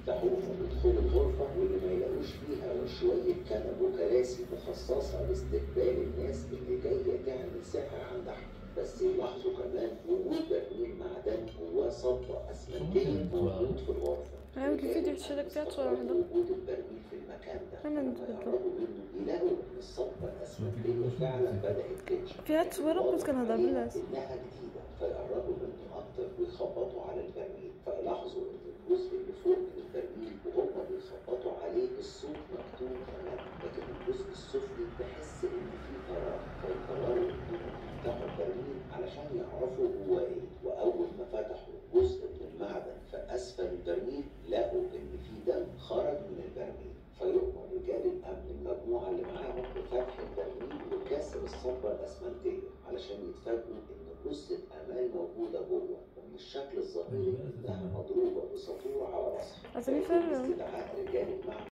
يفتحوها ويدخلوا الغرفة واللي ما يلاقوش فيها شوية كنب وكراسي مخصصة لاستقبال الناس اللي جاية تعمل سحر عندها بس يلاحظوا كمان وجود برميل معدن جواه صبة أسمنتية موجود في الغرفة هاي الفيديو اشترك فيها صورة واحدة وجود البرميل في المكان ده أنا لما نتبدل. يقربوا منه يلاقوا إن الصبة الأسمنتية فعلا بدأت تنشف فيها تصوير بس كان هذا بالله إنها جديدة فيقربوا منه أكتر ويخبطوا على البرميل فيلاحظوا إن الجزء اللي فوق من البرميل وهم بيخبطوا عليه الصوت مكتوب كمان لكن الجزء السفلي تحس إن فيه فراغ فيقرروا إنهم يفتحوا البرميل علشان يعرفوا هو إيه وأول ما فتحوا جزء من المعدن في أسفل البرميل لقوا إن في دم خرج من البرميل فيؤمر رجال الأمن المجموعة اللي معاهم بفتح البرميل وكسر الصبة الأسمنتية علشان يتفاجئوا إن جثة أمال موجودة جوه ومن الشكل الظاهري إنها مضروبة بسطور على راسها أصل في فرق. استدعاء رجال المعمل